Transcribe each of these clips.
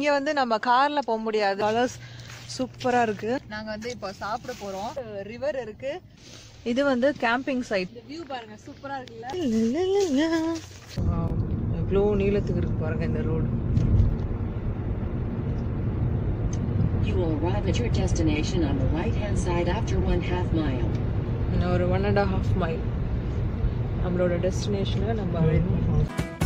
இங்க வந்து நம்ம கார்ல போக முடியாது கலர்ஸ் சூப்பரா இருக்கு நாங்க வந்து இப்போ சாப்பிட போறோம் ரிவர் இருக்கு இது வந்து கேம்பிங் சைட் வியூ பாருங்க சூப்பரா இருக்குல்ல எவ்வளோ நீளத்துக்கு இருக்கு பாருங்க இந்த road You will arrive at your destination on the right-hand side after one half mile. இன்னும் ஒரு ஒன் அண்ட் ஹாஃப் மைல் நம்மளோட டெஸ்டினேஷனை நம்ம அடைவோம்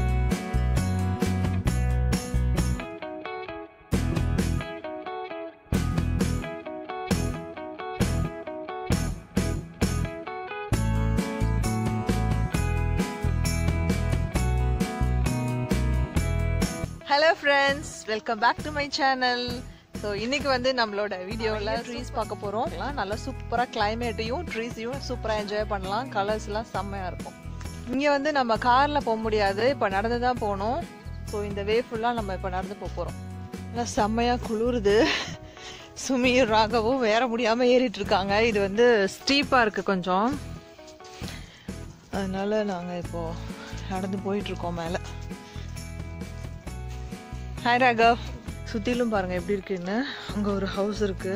hello friends welcome back to my channel so இன்னைக்கு வந்து நம்மளோட வீடியோவில் ட்ரீஸ் பார்க்க போகிறோம் நல்லா சூப்பராக கிளைமேட்டையும் ட்ரீஸையும் சூப்பராக என்ஜாய் பண்ணலாம் கலர்ஸ்லாம் செம்மையாக இருக்கும் இங்கே வந்து நம்ம காரில் போக முடியாது இப்போ நடந்து தான் போகணும் ஸோ இந்த வே ஃபுல்லாக நம்ம இப்போ நடந்து போக போகிறோம் நல்லா செம்மையாக குளிருது சுமியும் ராகவும் வேற முடியாமல் ஏறிட்டு இருக்காங்க இது வந்து ஸ்டீப்பாக இருக்குது கொஞ்சம் அதனால நாங்கள் இப்போது நடந்து போயிட்டுருக்கோம் மேலே ஹாய் ராகவ் சுற்றிலும் பாருங்க எப்படி இருக்குன்னு அங்கே ஒரு ஹவுஸ் இருக்கு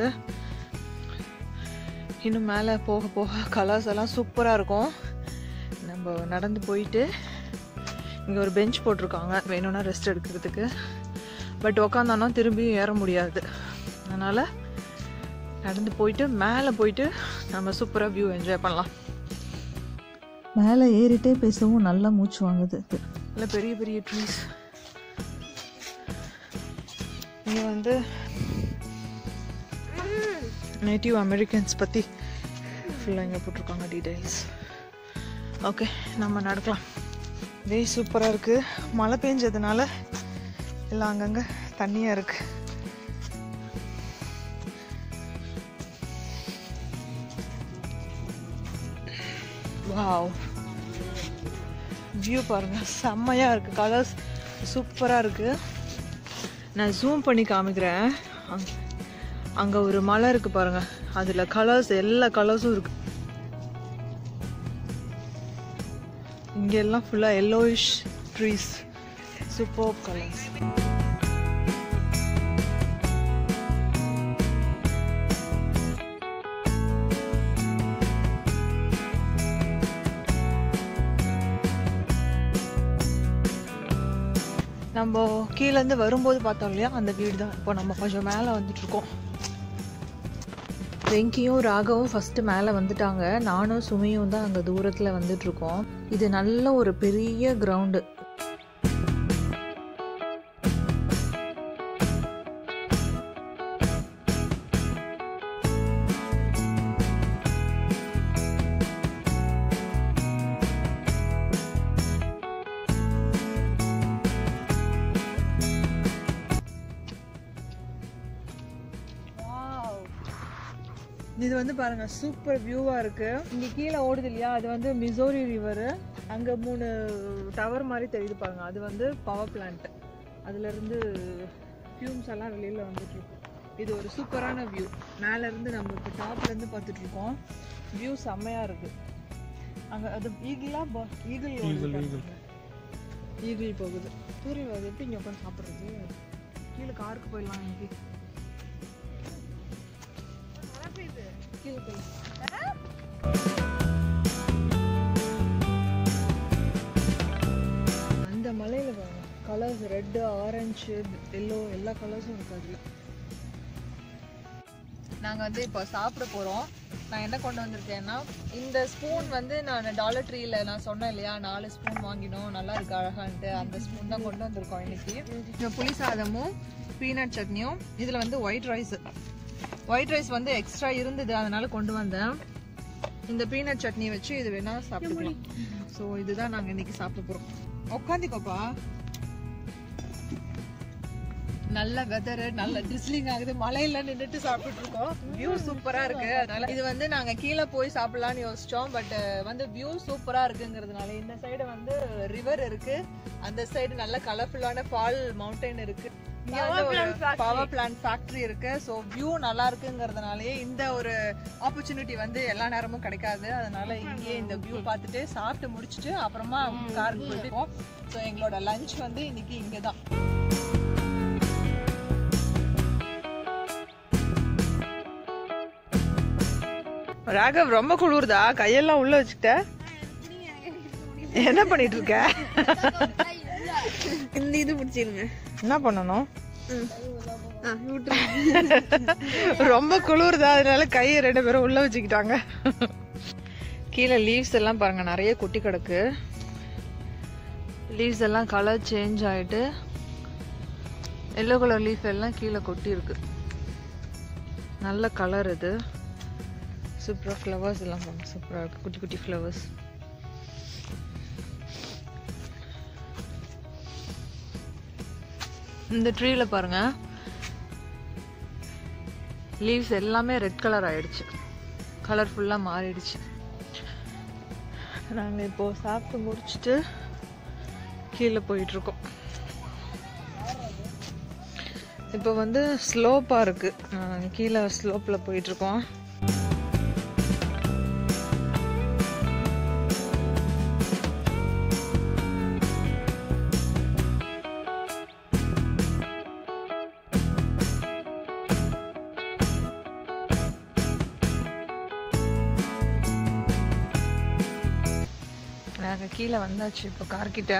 இன்னும் மேலே போக போக கலர்ஸ் எல்லாம் சூப்பராக இருக்கும் நம்ம நடந்து போயிட்டு இங்கே ஒரு பெஞ்ச் போட்டிருக்காங்க வேணும்னா ரெஸ்ட் எடுக்கிறதுக்கு பட் உக்காந்தோன்னா திரும்பியும் ஏற முடியாது அதனால் நடந்து போயிட்டு மேலே போயிட்டு நம்ம சூப்பராக வியூ என்ஜாய் பண்ணலாம் மேலே ஏறிட்டே பேசவும் நல்லா மூச்சு வாங்குது நல்ல பெரிய பெரிய ட்ரீஸ் இங்கே வந்து நேட்டிவ் அமெரிக்கன்ஸ் பற்றி ஃபுல்லாக இங்கே போட்டிருக்காங்க டீட்டெயில்ஸ் ஓகே நம்ம நடக்கலாம் வே சூப்பராக இருக்குது மழை பெஞ்சதுனால எல்லாம் அங்கங்கே தண்ணியாக இருக்குது வாவ் வியூ பாருங்க செம்மையா இருக்கு கலர்ஸ் சூப்பரா இருக்கு நான் ஜூம் பண்ணி காமிக்கிறேன் அங்க- அங்க ஒரு மலை இருக்கு பாருங்க அதுல கலர்ஸ் எல்லா கலர்ஸும் இருக்கு இங்க எல்லாம் ஃபுல்லா எல்லோயிஷ் ட்ரீஸ் சூப்பர் கலர்ஸ் நம்ம கீழேருந்து வரும்போது பார்த்தோம் இல்லையா அந்த வீடு தான் இப்போ நம்ம கொஞ்சம் மேலே வந்துட்டு இருக்கோம் வெங்கியும் ராகவும் ஃபஸ்ட்டு மேலே வந்துட்டாங்க நானும் சுமியும் தான் அங்கே தூரத்தில் வந்துட்டு இருக்கோம் இது நல்ல ஒரு பெரிய கிரவுண்டு இது வந்து பாருங்க சூப்பர் வியூவா இருக்கு இங்க கீழே ஓடுது இல்லையா அது வந்து மிசோரி ரிவர் அங்க மூணு டவர் மாதிரி தெரியுது பாருங்க அது வந்து பவர் பிளான்ட் அதுல இருந்து ஃபியூம்ஸ் எல்லாம் வெளியில வந்துட்டு இருக்கு இது ஒரு சூப்பரான வியூ மேல இருந்து நம்ம இப்போ டாப்ல இருந்து பார்த்துட்டு இருக்கோம் வியூ செம்மையா இருக்கு அங்க அது ஈகிளா ஈகிள் ஈகிள் போகுது சூரியன் அது எப்படி இங்க உட்காந்து சாப்பிடுறது கீழே காருக்கு போயிடலாம் இன்னைக்கு கீழே போயிடலாம் அந்த மலையில பாருங்க கலர்ஸ் ரெட் ஆரஞ்சு எல்லோ எல்லா கலர்ஸும் இருக்கு அதுல நாங்க வந்து இப்போ சாப்பிட போறோம் நான் என்ன கொண்டு வந்திருக்கேன்னா இந்த ஸ்பூன் வந்து நான் டாலர் ட்ரீல நான் சொன்னேன் இல்லையா நாலு ஸ்பூன் வாங்கினோம் நல்லா இருக்கு அழகான்ட்டு அந்த ஸ்பூன் தான் கொண்டு வந்திருக்கோம் இன்னைக்கு இந்த புளி சாதமும் பீனட் சட்னியும் இதுல வந்து ஒயிட் ரைஸ் ஒயிட் ரைஸ் வந்து எக்ஸ்ட்ரா இருந்தது அதனால கொண்டு வந்தேன் இந்த பீனட் சட்னி வச்சு இது வேணா சாப்பிட்டுக்கலாம் ஸோ இதுதான் நாங்க இன்னைக்கு சாப்பிட போறோம் உட்காந்துக்கோப்பா நல்ல வெதர் நல்ல ட்ரிஸ்லிங் ஆகுது மலையில நின்னுட்டு சாப்பிட்டு இருக்கோம் வியூ சூப்பரா இருக்கு அதனால இது வந்து நாங்க கீழே போய் சாப்பிடலாம்னு யோசிச்சோம் பட் வந்து வியூ சூப்பரா இருக்குங்கிறதுனால இந்த சைடு வந்து ரிவர் இருக்கு அந்த சைடு நல்ல கலர்ஃபுல்லான ஃபால் மவுண்டைன் இருக்கு பவர் பிளான்ட் ஃபேக்டரி இருக்கு ஸோ வியூ நல்லா இருக்குங்கிறதுனாலயே இந்த ஒரு ஆப்பர்ச்சுனிட்டி வந்து எல்லா நேரமும் கிடைக்காது அதனால இங்கேயே இந்த வியூ பார்த்துட்டு சாப்பிட்டு முடிச்சுட்டு அப்புறமா காருக்கு போயிட்டு ஸோ எங்களோட லஞ்ச் வந்து இன்னைக்கு இங்கே தான் ராகவ் ரொம்ப குளிருதா கையெல்லாம் உள்ள வச்சுக்கிட்ட என்ன பண்ணிட்டு இருக்க இந்த இது பிடிச்சிருங்க என்ன பண்ணணும் ஆ விட்டுருங்க ரொம்ப குளிருதா அதனால கையை ரெண்டு பேரும் உள்ள வச்சுக்கிட்டாங்க கீழே லீவ்ஸ் எல்லாம் பாருங்க நிறைய கொட்டி கிடக்கு லீவ்ஸ் எல்லாம் கலர் சேஞ்ச் ஆயிட்டு எல்லோ கலர் லீஃப் எல்லாம் கீழே கொட்டி இருக்கு நல்ல கலர் இது சூப்பராக ஃப்ளவர்ஸ் எல்லாம் பாருங்க சூப்பராக இருக்கு குட்டி குட்டி ஃப்ளவர்ஸ் இந்த ட்ரீல பாருங்க லீவ்ஸ் எல்லாமே ரெட் கலர் ஆயிடுச்சு கலர்ஃபுல்லாக மாறிடுச்சு நாங்கள் இப்போ சாப்பிட்டு முடிச்சுட்டு கீழே போயிட்டு இருக்கோம் இப்போ வந்து ஸ்லோப்பாக இருக்கு நாங்க கீழே ஸ்லோப்பில் போயிட்டு இருக்கோம் நாங்கள் கீழே வந்தாச்சு இப்போ கார்கிட்ட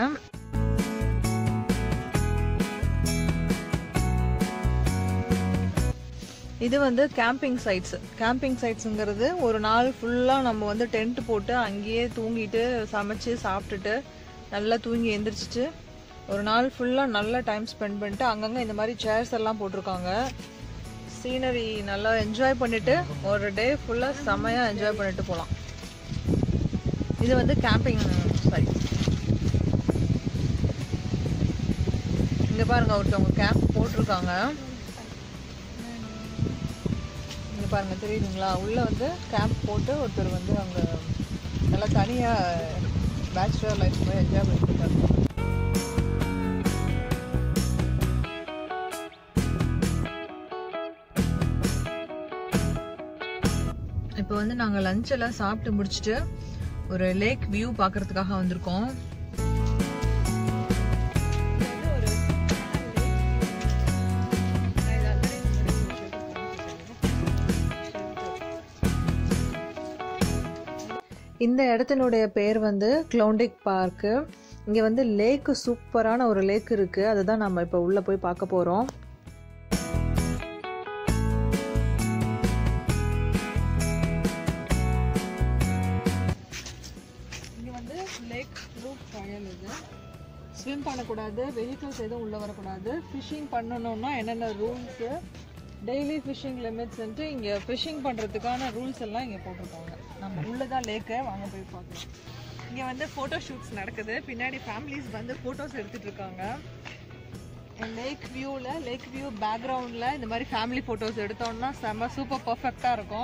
இது வந்து கேம்பிங் சைட்ஸ் கேம்பிங் சைட்ஸுங்கிறது ஒரு நாள் ஃபுல்லாக நம்ம வந்து டென்ட் போட்டு அங்கேயே தூங்கிட்டு சமைச்சு சாப்பிட்டுட்டு நல்லா தூங்கி எந்திரிச்சிட்டு ஒரு நாள் ஃபுல்லாக நல்லா டைம் ஸ்பெண்ட் பண்ணிட்டு அங்கங்கே இந்த மாதிரி சேர்ஸ் எல்லாம் போட்டிருக்காங்க சீனரி நல்லா என்ஜாய் பண்ணிட்டு ஒரு டே ஃபுல்லாக செமையாக என்ஜாய் பண்ணிட்டு போகலாம் இது வந்து கேம்பிங் சைட் இங்க பாருங்க ஒருத்தவங்க கேம்ப் போட்டிருக்காங்க இங்க பாருங்க தெரியுதுங்களா உள்ள வந்து கேம்ப் போட்டு ஒருத்தர் வந்து அங்க நல்லா தனியா பேச்சுலர் லைஃப் மாதிரி என்ஜாய் பண்ணிட்டு இருக்காங்க இப்போ வந்து நாங்கள் லஞ்ச் எல்லாம் சாப்பிட்டு முடிச்சுட்டு ஒரு லேக் வியூ பார்க்கறதுக்காக வந்திருக்கோம் இந்த இடத்தினுடைய பேர் வந்து க்ளோண்டிக் பார்க்கு இங்கே வந்து லேக்கு சூப்பரான ஒரு லேக் இருக்குது அதுதான் நம்ம இப்போ உள்ளே போய் பார்க்க போகிறோம் இங்கே வந்து லேக் ரூப் ட்ரையல் இது ஸ்விம் பண்ணக்கூடாது வெஹிக்கிள்ஸ் எதுவும் உள்ளே வரக்கூடாது ஃபிஷிங் பண்ணணும்னா என்னென்ன ரூல்ஸு டெய்லி ஃபிஷிங் லிமிட்ஸ்ன்ட்டு இங்கே ஃபிஷிங் பண்ணுறதுக்கான ரூல்ஸ் எல்லாம் இங்கே போட்டிருக்காங்க நம்ம உள்ளதான் லேக்கு வாங்க போய் பார்க்கலாம் இங்கே வந்து ஃபோட்டோ ஷூட்ஸ் நடக்குது பின்னாடி ஃபேமிலிஸ் வந்து ஃபோட்டோஸ் எடுத்துட்டு இருக்காங்க லேக் வியூவில் லேக் வியூ பேக்ரவுண்டில் இந்த மாதிரி ஃபேமிலி ஃபோட்டோஸ் எடுத்தோம்னா செம்ம சூப்பர் பர்ஃபெக்டாக இருக்கும்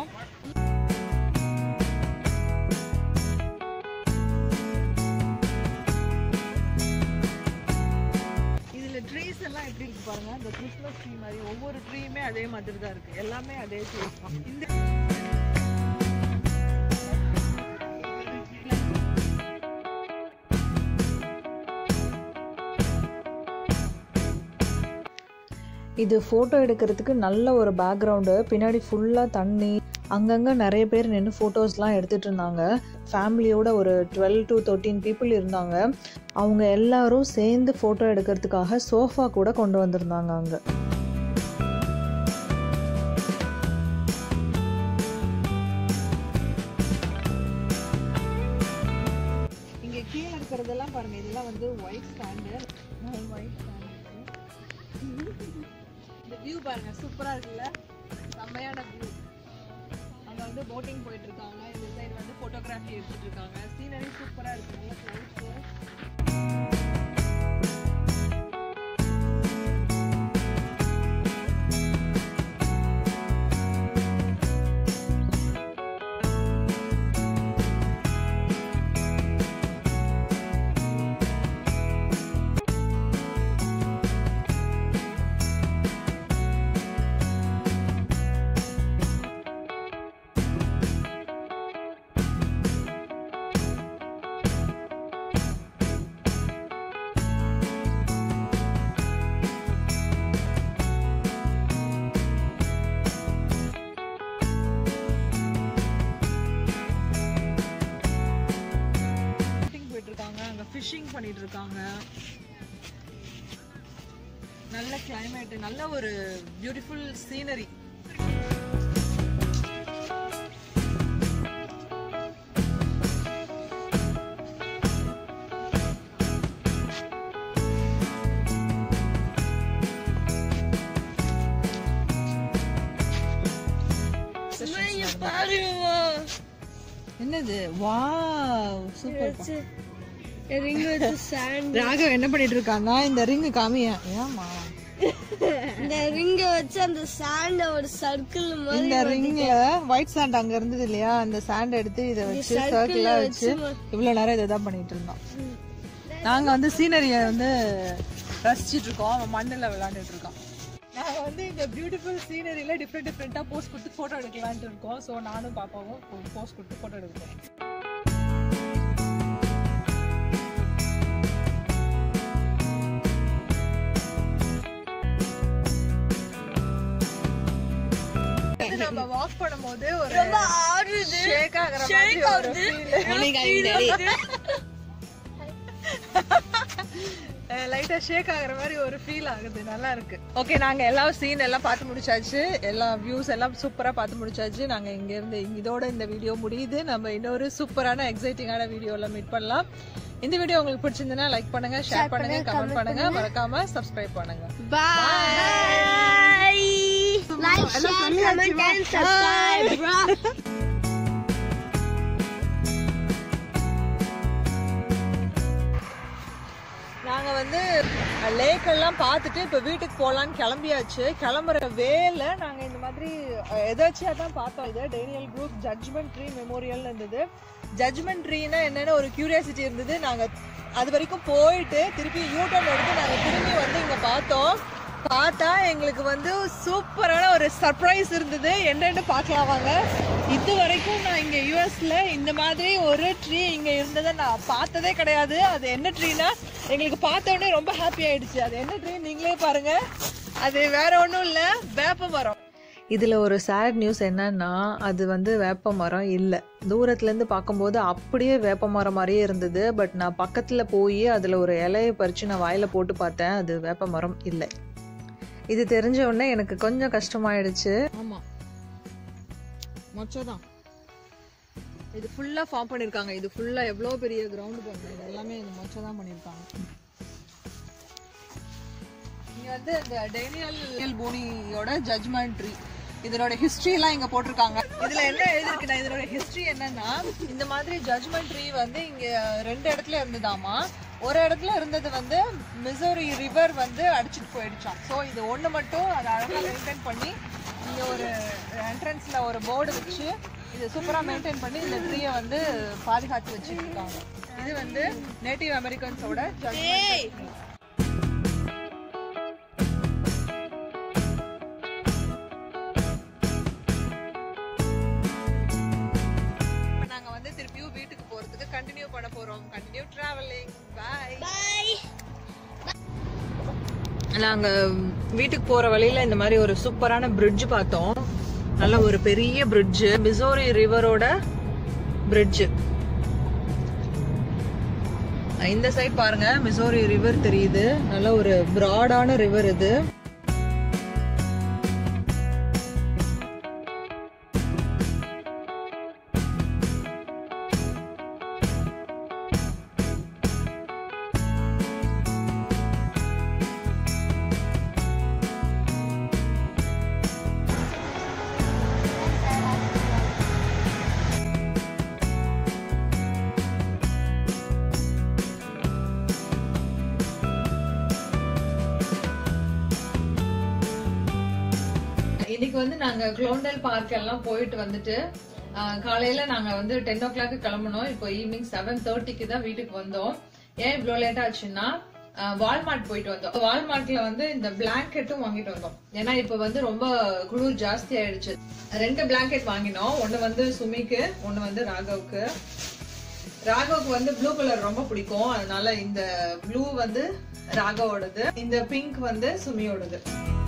இதுல ட்ரீஸ் எல்லாம் எப்படி இருக்கு பாருங்க இந்த கிறிஸ்மஸ் ட்ரீ மாதிரி ஒவ்வொரு ட்ரீயுமே அதே மாதிரி தான் இருக்கு எல்லாமே அதே ட்ரீஸ் தான் இந்த இது ஃபோட்டோ எடுக்கிறதுக்கு நல்ல ஒரு பேக்ரவுண்டு பின்னாடி ஃபுல்லாக தண்ணி அங்கங்கே நிறைய பேர் நின்று ஃபோட்டோஸ்லாம் எடுத்துகிட்டு இருந்தாங்க ஃபேமிலியோட ஒரு டுவெல் டு தேர்ட்டீன் பீப்புள் இருந்தாங்க அவங்க எல்லாரும் சேர்ந்து ஃபோட்டோ எடுக்கிறதுக்காக சோஃபா கூட கொண்டு வந்திருந்தாங்க அங்கே இங்கே கீழே இருக்கிறதெல்லாம் பாருங்க இதெல்லாம் வந்து ஒயிட் ஸ்டாண்டு ஒயிட் ஸ்டாண்டு இந்த வியூ பாருங்க சூப்பரா இருக்குல்ல செம்மையான வியூ அங்க வந்து போட்டிங் போயிட்டு இருக்காங்க இந்த சைடு வந்து போட்டோகிராஃபி எடுத்துட்டு இருக்காங்க சீனரி சூப்பரா இருக்கு நல்ல clouds. பண்ணிட்டு இருக்காங்க நல்ல climate நல்ல ஒரு பியூட்டிஃபுல் சீனரி பாருங்கம்மா என்னது வாவ் சூப்பர் ரிங் வச்சு சாண்ட் ராகவ் என்ன பண்ணிட்டு இருக்கான்னா இந்த ரிங் காமிய ஏமா இந்த ரிங்க வச்சு அந்த சாண்ட ஒரு சர்க்கிள் மாதிரி இந்த ரிங்ல ஒயிட் சாண்ட் அங்க இருந்தது இல்லையா அந்த சாண்ட் எடுத்து இத வச்சு சர்க்கிளா வச்சு இவ்வளவு நேரம் இதை தான் பண்ணிட்டு இருந்தோம் நாங்க வந்து சீனரிய வந்து ரசிச்சிட்டு இருக்கோம் அவன் மண்ணுல விளையாண்டுட்டு இருக்கான் நாங்க வந்து இந்த பியூட்டிஃபுல் சீனரியில டிஃப்ரெண்ட் டிஃப்ரெண்டா போஸ்ட் கொடுத்து போட்டோ எடுக்கலாம்னு இருக்கோம் ஸோ நானும் பாப்பாவும் போஸ்ட் கொடுத்து போட்டோ எடுக்கிறோம் இது நம்ம வாக் பண்ணும்போது ஒரு ஷேக் ஆகுற மாதிரி ஒரு ஃபீல் லைட்டா ஷேக் ஆகுற மாதிரி ஒரு ஃபீல் ஆகுது நல்லா இருக்கு ஓகே நாங்க எல்லா சீன் எல்லாம் பார்த்து முடிச்சாச்சு எல்லா வியூஸ் எல்லாம் சூப்பரா பார்த்து முடிச்சாச்சு நாங்க இங்க இருந்து இதோட இந்த வீடியோ முடியுது நம்ம இன்னொரு சூப்பரான எக்ஸைட்டிங்கான வீடியோல மீட் பண்ணலாம் இந்த வீடியோ உங்களுக்கு பிடிச்சிருந்ததுன்னா லைக் பண்ணுங்க ஷேர் பண்ணுங்க கமெண்ட் பண்ணுங்க மறக்காம சப்ஸ்கிரைப் பண்ணுங்க Bye. Like, share, comment, and subscribe, bro. நாங்க வந்து லேக் எல்லாம் பார்த்துட்டு இப்ப வீட்டுக்கு போலான்னு கிளம்பியாச்சு கிளம்புற வேல நாங்க இந்த மாதிரி அஹ், எதாச்சியா தான் பார்த்தோம் இது டேனியல் குரூப் ஜட்ஜ்மெண்ட் ட்ரீ மெமோரியல் இருந்தது ஜட்ஜ்மெண்ட் ட்ரீனா என்னன்னு ஒரு கியூரியாசிட்டி இருந்தது நாங்க அது வரைக்கும் போயிட்டு திருப்பி யூட்டர்ன் எடுத்து நாங்க திரும்பி வந்து இங்க பார்த்தோம் பார்த்தா எங்களுக்கு வந்து சூப்பரான ஒரு சர்ப்ரைஸ் இருந்தது என்னன்னு பார்க்கலாம் வாங்க இது வரைக்கும் நான் இங்க யூஎஸ்ல இந்த மாதிரி ஒரு ட்ரீ இங்க இருந்ததை நான் பார்த்ததே கிடையாது அது என்ன ட்ரீனா எங்களுக்கு பார்த்த உடனே ரொம்ப ஹாப்பி ஆயிடுச்சு அது என்ன ட்ரீ நீங்களே பாருங்க அது வேற ஒண்ணும் இல்ல வேப்ப மரம் இதுல ஒரு சேட் நியூஸ் என்னன்னா அது வந்து வேப்ப மரம் இல்ல தூரத்துல இருந்து பார்க்கும்போது அப்படியே வேப்ப மரம் மாதிரியே இருந்தது பட் நான் பக்கத்துல போய் அதுல ஒரு இலையை பறிச்சு நான் வாயில போட்டு பார்த்தேன் அது வேப்ப மரம் இல்லை இது தெரிஞ்ச உடனே எனக்கு கொஞ்சம் கஷ்டமாயிடுச்சு ஆமா மொச்சதான் இது ஃபுல்லா ஃபார்ம் பண்ணிருக்காங்க இது ஃபுல்லா எவ்வளவு பெரிய கிரவுண்ட் பாருங்க இது எல்லாமே இந்த மொச்சை தான் பண்ணிருக்காங்க இங்க வந்து இந்த டேனியல் போனியோட ஜட்ஜ்மெண்ட் ட்ரீ இதனோட ஹிஸ்டரி எல்லாம் இங்க போட்டிருக்காங்க இதுல என்ன எழுதிருக்குன்னா இதனோட ஹிஸ்டரி என்னன்னா இந்த மாதிரி ஜட்ஜ்மெண்ட் ட்ரீ வந்து இங்க ரெண்டு இடத்துல இருந்ததாமா ஒரு இடத்துல இருந்தது வந்து மிசோரி ரிவர் வந்து அடிச்சிட்டு போயிடுச்சாம் ஸோ இது ஒண்ணு மட்டும் அதை அழகா மெயின்டைன் பண்ணி இங்க ஒரு என்ட்ரன்ஸ்ல ஒரு போர்டு வச்சு இது சூப்பரா மெயின்டைன் பண்ணி இந்த ட்ரீயை வந்து பாதுகாத்து வச்சுட்டு இருக்காங்க இது வந்து நேட்டிவ் அமெரிக்கன்ஸோட judgment tree. இப்ப நாங்க வந்து திருப்பியும் வீட்டுக்கு போறதுக்கு கண்டினியூ பண்ண போறோம் கண்டினியூ டிராவலிங் பை Bye. நாங்க வீட்டுக்கு போற வழியில இந்த மாதிரி ஒரு சூப்பரான பிரிட்ஜ் பார்த்தோம் நல்ல ஒரு பெரிய பிரிட்ஜ் மிசோரி ரிவரோட பிரிட்ஜ் இந்த சைட் பாருங்க மிசோரி ரிவர் தெரியுது நல்ல ஒரு பிராடான ரிவர் இது இன்னைக்கு வந்து நாங்க குளோண்டல் பார்க் எல்லாம் போயிட்டு வந்துட்டு ஆஹ், காலையில நாங்க வந்து டென் ஓ கிளாக் கிளம்பணும் இப்போ ஈவினிங் செவன் தேர்ட்டிக்கு தான் வீட்டுக்கு வந்தோம் ஏன் இவ்வளவு லேட் ஆச்சுன்னா வால்மார்ட் போயிட்டு வந்தோம் வால்மார்ட்ல வந்து இந்த பிளாங்கெட்டும் வாங்கிட்டு வந்தோம் ஏன்னா இப்ப வந்து ரொம்ப குளிர் ஜாஸ்தி ஆயிடுச்சு ரெண்டு பிளாங்கெட் வாங்கினோம் ஒன்னு வந்து சுமிக்கு ஒன்னு வந்து ராகவுக்கு ராகவுக்கு வந்து ப்ளூ கலர் ரொம்ப பிடிக்கும் அதனால இந்த ப்ளூ வந்து ராகவோடது இந்த பிங்க் வந்து சுமியோடது